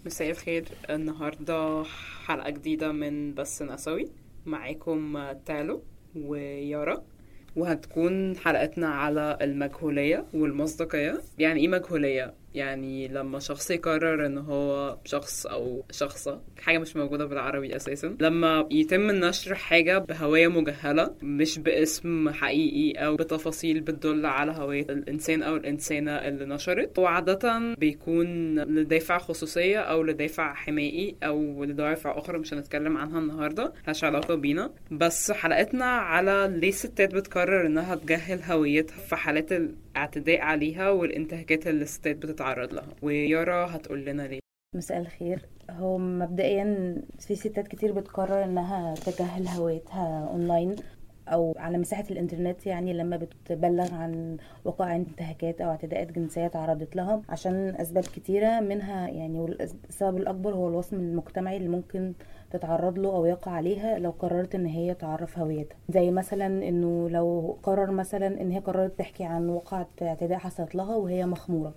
مساء الخير النهاردة حلقة جديدة من بس نسوي معاكم تالو ويارا وهتكون حلقتنا على المجهولية والمصداقية يعني ايه مجهولية؟ يعني لما شخص يقرر ان هو شخص او شخصة حاجة مش موجودة بالعربي اساسا لما يتم نشر حاجة بهوية مجهلة مش باسم حقيقي او بتفاصيل بتدل على هوية الانسان او الانسانة اللي نشرت وعادة بيكون لدافع خصوصية او لدافع حمائي او لدوافع اخرى مش هنتكلم عنها النهاردة ملهاش علاقة بينا بس حلقتنا على ليه الستات بتقرر انها تجهل هويتها في حالات الاعتداء عليها والانتهاكات اللي الستات بتتعرض لها ويارا هتقول لنا ليه مساء الخير هو مبدئيا في ستات كتير بتقرر انها تجهل هويتها اونلاين او على مساحه الانترنت يعني لما بتبلغ عن وقائع انتهاكات او اعتداءات جنسيه تعرضت لها عشان اسباب كتيره منها يعني والسبب الاكبر هو الوصم المجتمعي اللي ممكن تتعرض له او يقع عليها لو قررت ان هي تعرف هويتها زي مثلا انه لو قرر مثلا ان هي قررت تحكي عن وقعه اعتداء حصلت لها وهي مخموره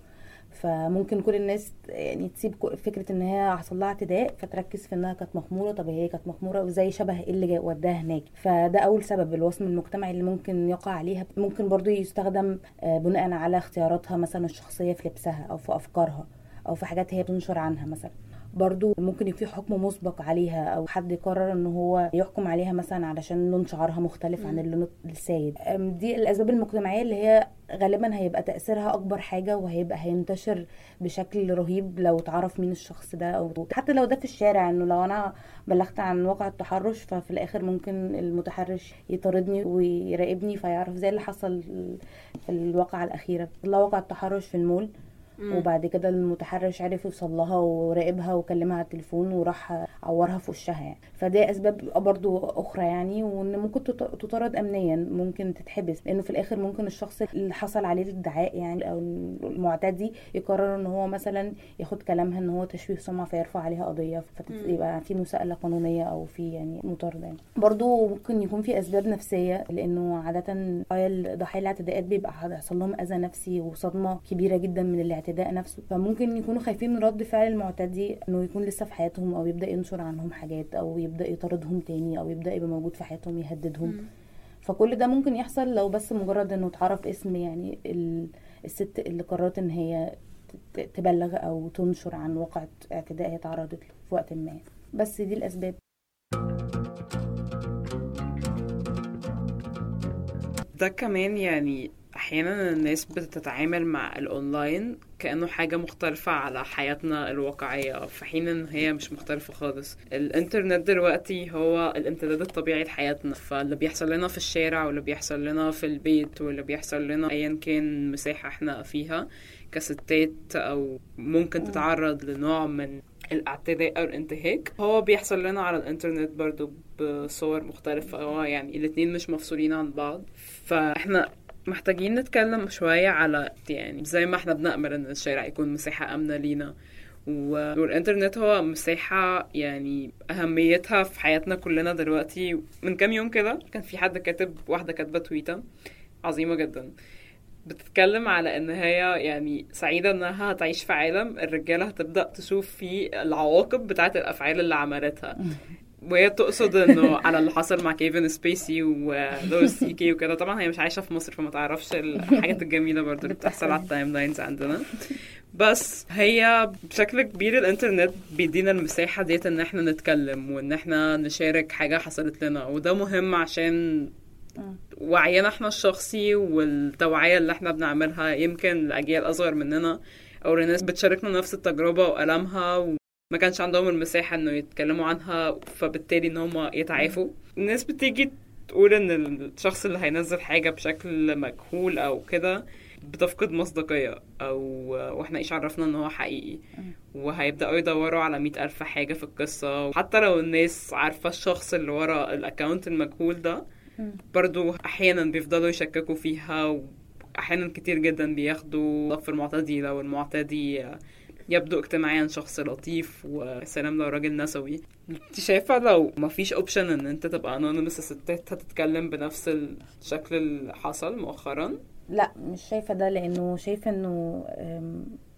فممكن كل الناس يعني تسيب فكره ان هي حصل لها اعتداء فتركز في انها كانت مخموره طب هي كانت مخموره وزي شبه ايه اللي وداها هناك فده اول سبب الوصم المجتمعي اللي ممكن يقع عليها ممكن برضو يستخدم بناء على اختياراتها مثلا الشخصيه في لبسها او في افكارها او في حاجات هي بتنشر عنها مثلا برضو ممكن يكون في حكم مسبق عليها او حد يقرر ان هو يحكم عليها مثلا علشان لون شعرها مختلف عن اللون السائد دي الاسباب المجتمعيه اللي هي غالبا هيبقى تاثيرها اكبر حاجه وهيبقى هينتشر بشكل رهيب لو تعرف مين الشخص ده او حتى لو ده في الشارع انه لو انا بلغت عن واقع التحرش ففي الاخر ممكن المتحرش يطاردني ويراقبني فيعرف زي اللي حصل في الواقعه الاخيره الله واقع التحرش في المول وبعد كده المتحرش عرف يوصل لها وراقبها وكلمها على التليفون وراح عورها في وشها يعني فدي اسباب برضو اخرى يعني وان ممكن تطارد امنيا ممكن تتحبس لانه في الاخر ممكن الشخص اللي حصل عليه الادعاء يعني او المعتدي يقرر ان هو مثلا ياخد كلامها ان هو تشويه سمعه فيرفع عليها قضيه فيبقى في مساءله قانونيه او في يعني مطارده يعني. برضو ممكن يكون في اسباب نفسيه لانه عاده ضحايا الاعتداءات بيبقى حصل لهم اذى نفسي وصدمه كبيره جدا من الاعتداء الاعتداء نفسه فممكن يكونوا خايفين من رد فعل المعتدي انه يكون لسه في حياتهم او يبدا ينشر عنهم حاجات او يبدا يطاردهم تاني او يبدا يبقى موجود في حياتهم يهددهم م. فكل ده ممكن يحصل لو بس مجرد انه اتعرف اسم يعني الست اللي قررت ان هي تبلغ او تنشر عن واقعة اعتداء هي تعرضت له في وقت ما بس دي الاسباب ده كمان يعني احيانا الناس بتتعامل مع الاونلاين كانه حاجه مختلفه على حياتنا الواقعيه في حين ان هي مش مختلفه خالص الانترنت دلوقتي هو الامتداد الطبيعي لحياتنا فاللي بيحصل لنا في الشارع واللي بيحصل لنا في البيت واللي بيحصل لنا ايا كان مساحه احنا فيها كستات او ممكن تتعرض لنوع من الاعتداء او الانتهاك هو بيحصل لنا على الانترنت برضو بصور مختلفة هو يعني الاتنين مش مفصولين عن بعض فاحنا محتاجين نتكلم شوية على يعني زي ما احنا بنأمل ان الشارع يكون مساحة آمنة لينا والإنترنت هو مساحة يعني أهميتها في حياتنا كلنا دلوقتي من كام يوم كده كان في حد كاتب واحدة كاتبة تويتة عظيمة جدا بتتكلم على ان هي يعني سعيده انها هتعيش في عالم الرجاله هتبدا تشوف فيه العواقب بتاعه الافعال اللي عملتها وهي تقصد انه على اللي حصل مع كيفن سبيسي ولويس سي كي وكده طبعا هي مش عايشه في مصر فما تعرفش الحاجات الجميله برضو اللي بتحصل على التايم لاينز عندنا بس هي بشكل كبير الانترنت بيدينا المساحه ديت ان احنا نتكلم وان احنا نشارك حاجه حصلت لنا وده مهم عشان وعينا احنا الشخصي والتوعيه اللي احنا بنعملها يمكن لاجيال اصغر مننا او لناس بتشاركنا نفس التجربه والامها ما كانش عندهم المساحة انه يتكلموا عنها فبالتالي ان هم يتعافوا الناس بتيجي تقول ان الشخص اللي هينزل حاجة بشكل مجهول او كده بتفقد مصداقية او واحنا ايش عرفنا ان هو حقيقي وهيبدأوا يدوروا على مئة ألف حاجة في القصة وحتى لو الناس عارفة الشخص اللي ورا الاكونت المجهول ده برضو احيانا بيفضلوا يشككوا فيها واحيانا كتير جدا بياخدوا صف المعتدي لو المعتدي يبدو اجتماعيا شخص لطيف وسلام لو راجل نسوي انت شايفة لو ما فيش اوبشن ان انت تبقى انونيمس الستات هتتكلم بنفس الشكل اللي حصل مؤخرا لا مش شايفة ده لانه شايفة انه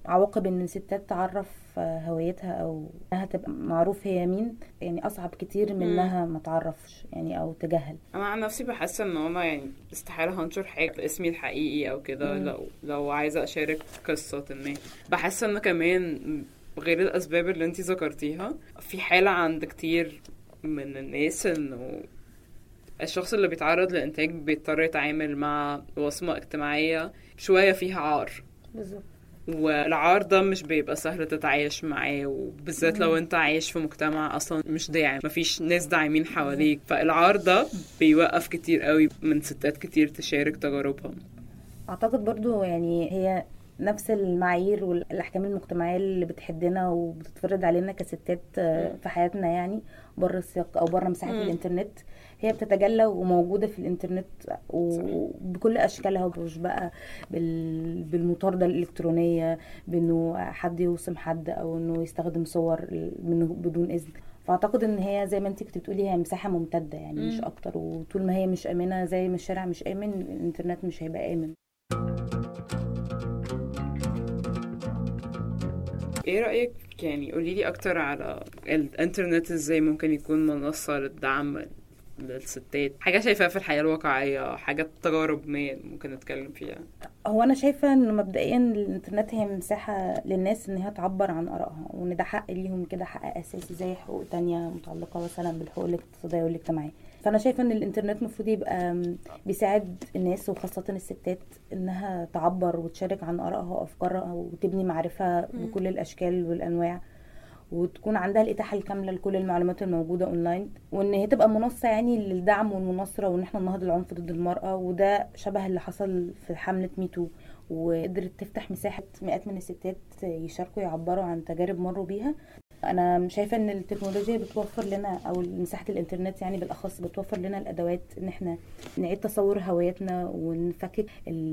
عواقب ان الستات تعرف هويتها او انها تبقى معروف هي مين يعني اصعب كتير من مم. انها ما تعرفش يعني او تجاهل انا عن نفسي بحس ان انا يعني استحاله هنشر حاجه باسمي الحقيقي او كده مم. لو لو عايزه اشارك قصه ما بحس ان كمان غير الاسباب اللي انتي ذكرتيها في حاله عند كتير من الناس انه الشخص اللي بيتعرض لإنتاج بيضطر يتعامل مع وصمة اجتماعية شوية فيها عار بالظبط والعار ده مش بيبقى سهل تتعايش معاه وبالذات لو مم. انت عايش في مجتمع اصلا مش داعم مفيش ناس داعمين حواليك فالعار ده بيوقف كتير قوي من ستات كتير تشارك تجاربها اعتقد برضو يعني هي نفس المعايير والاحكام المجتمعيه اللي بتحدنا وبتتفرض علينا كستات آه، مم. في حياتنا يعني بره السياق او بره مساحه مم. الانترنت هي بتتجلى وموجوده في الانترنت وبكل اشكالها مش بقى بال- بالمطارده الالكترونيه بانه حد يوسم حد او انه يستخدم صور من بدون اذن فاعتقد ان هي زي ما انت كنت بتقولي هي مساحه ممتده يعني مش مم. اكتر وطول ما هي مش امنه زي ما الشارع مش امن الانترنت مش هيبقى امن ايه رأيك يعني قوليلي اكتر على الانترنت ازاي ممكن يكون منصة للدعم للستات حاجة شايفاها في الحياة الواقعية حاجة تجارب ما ممكن نتكلم فيها هو انا شايفه انه مبدئيا الانترنت هي مساحه للناس ان هي تعبر عن ارائها وان ده حق ليهم كده حق اساسي زي حقوق تانية متعلقه مثلا بالحقوق الاقتصاديه والاجتماعيه فانا شايفه ان الانترنت المفروض يبقى بيساعد الناس وخاصه الستات انها تعبر وتشارك عن ارائها وافكارها وتبني معرفه مم. بكل الاشكال والانواع وتكون عندها الاتاحه الكامله لكل المعلومات الموجوده اونلاين وان هي تبقى منصه يعني للدعم والمناصره وان احنا ننهض العنف ضد المراه وده شبه اللي حصل في حمله ميتو وقدرت تفتح مساحه مئات من الستات يشاركوا يعبروا عن تجارب مروا بيها انا شايفه ان التكنولوجيا بتوفر لنا او مساحه الانترنت يعني بالاخص بتوفر لنا الادوات ان احنا نعيد تصور هويتنا ونفكك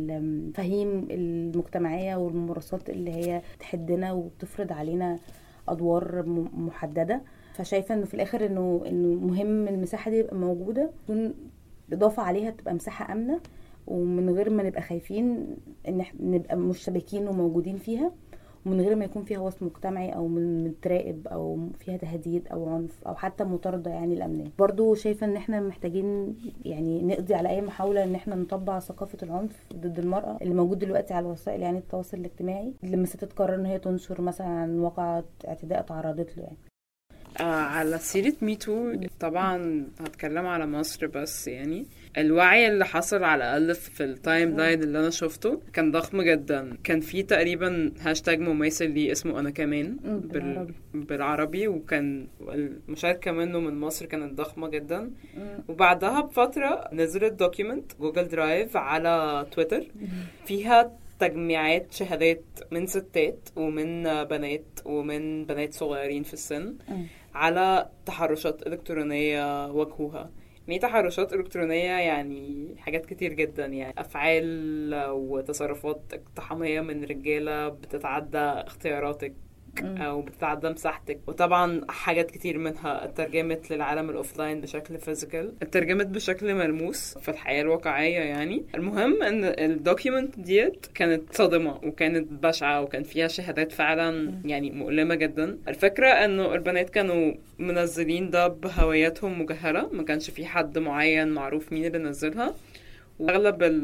المفاهيم المجتمعيه والممارسات اللي هي تحدنا وبتفرض علينا ادوار م- محدده فشايفه انه في الاخر انه انه مهم المساحه دي تبقى موجوده تكون اضافه عليها تبقى مساحه امنه ومن غير ما نبقى خايفين ان احنا نبقى مشتبكين وموجودين فيها ومن غير ما يكون فيها وصم مجتمعي او من متراقب او فيها تهديد او عنف او حتى مطارده يعني الامنيه برضو شايفه ان احنا محتاجين يعني نقضي على اي محاوله ان احنا نطبع ثقافه العنف ضد المراه اللي موجود دلوقتي على وسائل يعني التواصل الاجتماعي لما الست تقرر ان هي تنشر مثلا عن واقع اعتداء تعرضت له يعني آه على سيرة ميتو طبعا هتكلم على مصر بس يعني الوعي اللي حصل على الأقل في التايم لاين اللي أنا شفته كان ضخم جدا كان في تقريبا هاشتاج مماثل ليه اسمه أنا كمان مم، بال... بالعربي. بالعربي وكان المشاركة منه من مصر كانت ضخمة جدا وبعدها بفترة نزلت دوكيمنت جوجل درايف على تويتر فيها تجميعات شهادات من ستات ومن بنات ومن بنات صغيرين في السن مم. على تحرشات إلكترونية واجهوها يعني إيه تحرشات إلكترونية يعني حاجات كتير جدا يعني أفعال وتصرفات اقتحامية من رجالة بتتعدى اختياراتك مم. او بتتعدى مساحتك وطبعا حاجات كتير منها اترجمت للعالم الاوفلاين بشكل فيزيكال اترجمت بشكل ملموس في الحياه الواقعيه يعني المهم ان الدوكيومنت ديت كانت صادمه وكانت بشعه وكان فيها شهادات فعلا يعني مؤلمه جدا الفكره انه البنات كانوا منزلين ده بهوياتهم مجهله ما كانش في حد معين معروف مين اللي نزلها واغلب ال-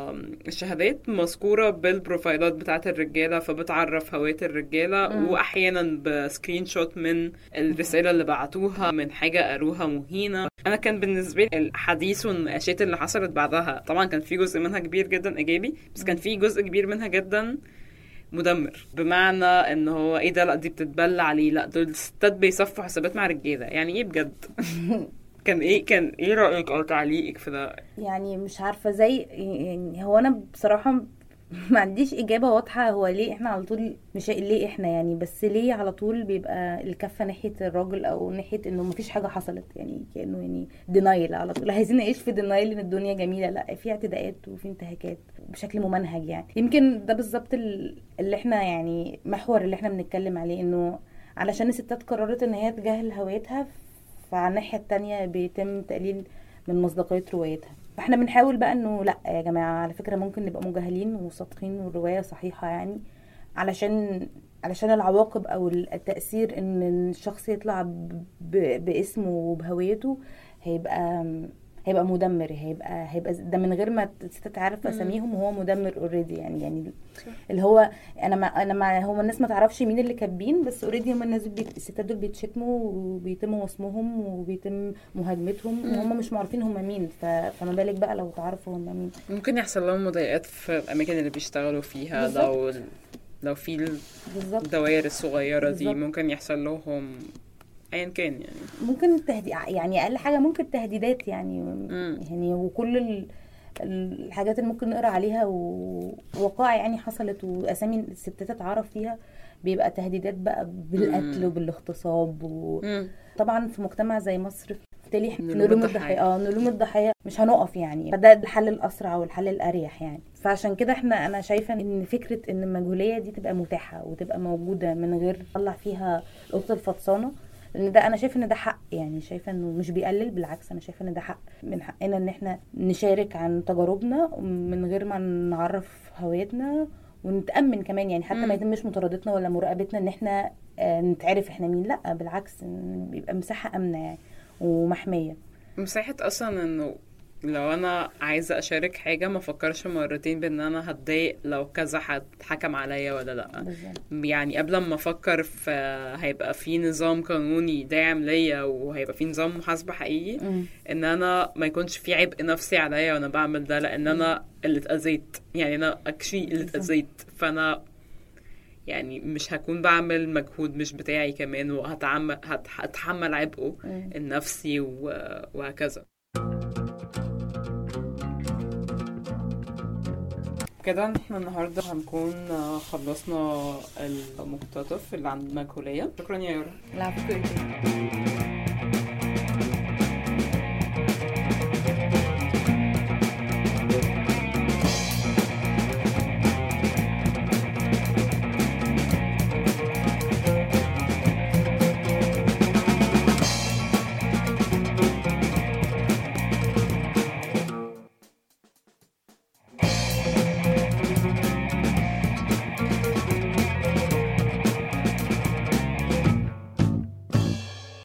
الشهادات مذكوره بالبروفايلات بتاعت الرجاله فبتعرف هويه الرجاله مم. واحيانا بسكرين شوت من الرساله اللي بعتوها من حاجه قالوها مهينه انا كان بالنسبه لي الحديث والنقاشات اللي حصلت بعدها طبعا كان في جزء منها كبير جدا ايجابي بس كان في جزء كبير منها جدا مدمر بمعنى ان هو ايه ده لا دي بتتبلى عليه لا دول الستات بيصفوا حسابات مع رجاله يعني ايه بجد كان ايه كان ايه رايك او تعليقك في ده يعني مش عارفه زي يعني هو انا بصراحه ما عنديش اجابه واضحه هو ليه احنا على طول مش ليه احنا يعني بس ليه على طول بيبقى الكفه ناحيه الراجل او ناحيه انه ما فيش حاجه حصلت يعني كانه يعني دينايل على طول عايزين نعيش في دينايل ان الدنيا جميله لا في اعتداءات وفي انتهاكات بشكل ممنهج يعني يمكن ده بالظبط ال- اللي احنا يعني محور اللي احنا بنتكلم عليه انه علشان الستات قررت ان هي تجاهل هويتها فعلى الناحيه التانية بيتم تقليل من مصداقيه روايتها فاحنا بنحاول بقى انه لا يا جماعه على فكره ممكن نبقى مجاهلين وصادقين والروايه صحيحه يعني علشان علشان العواقب او التاثير ان الشخص يطلع ب- ب- باسمه وبهويته هيبقى هيبقى مدمر هيبقى هيبقى ده من غير ما الستات تعرف مم. اساميهم وهو مدمر اوريدي يعني يعني صح. اللي هو انا ما انا ما هو الناس ما تعرفش مين اللي كاتبين بس اوريدي هم الناس بيت الستات دول بيتشتموا وبيتم وصمهم وبيتم مهاجمتهم مم. وهم مش معروفين هم مين ف... فما بالك بقى لو تعرفوا هم مين ممكن يحصل لهم مضايقات في الاماكن اللي بيشتغلوا فيها بالظبط. لو لو في بالظبط الدوائر الصغيره دي بالظبط. ممكن يحصل لهم ايا كان يعني ممكن تهدي يعني اقل حاجه ممكن تهديدات يعني مم. يعني وكل ال... الحاجات اللي ممكن نقرا عليها ووقائع يعني حصلت واسامي الستات اتعرف فيها بيبقى تهديدات بقى بالقتل مم. وبالاغتصاب و... مم. طبعا في مجتمع زي مصر بالتالي إحنا نلوم نلوم الضحايا. الضحيه اه نلوم الضحيه مش هنقف يعني فده الحل الاسرع والحل الاريح يعني فعشان كده احنا انا شايفه ان فكره ان المجهوليه دي تبقى متاحه وتبقى موجوده من غير نطلع فيها القطه الفطسانه لان ده انا شايفه ان ده حق يعني شايفه انه مش بيقلل بالعكس انا شايفه ان ده حق من حقنا ان احنا نشارك عن تجاربنا من غير ما نعرف هويتنا ونتامن كمان يعني حتى مم. ما يتمش مطاردتنا ولا مراقبتنا ان احنا آه، نتعرف احنا مين لا بالعكس إن بيبقى مساحه امنه يعني ومحميه مساحة اصلا انه لو انا عايزة اشارك حاجة ما افكرش مرتين بان انا هتضايق لو كذا حد حكم عليا ولا لا بالظبط يعني قبل ما افكر في هيبقى في نظام قانوني داعم ليا وهيبقى في نظام محاسبة حقيقي مم. ان انا ما يكونش في عبء نفسي عليا وانا بعمل ده لان انا اللي اتاذيت يعني انا اكشلي اللي بالظبط. اتاذيت فانا يعني مش هكون بعمل مجهود مش بتاعي كمان وهتعمل هت- هتحمل عبئه مم. النفسي و- وهكذا كده احنا النهارده هنكون خلصنا المقتطف اللي عن المجهولية شكرا يا يورا العفو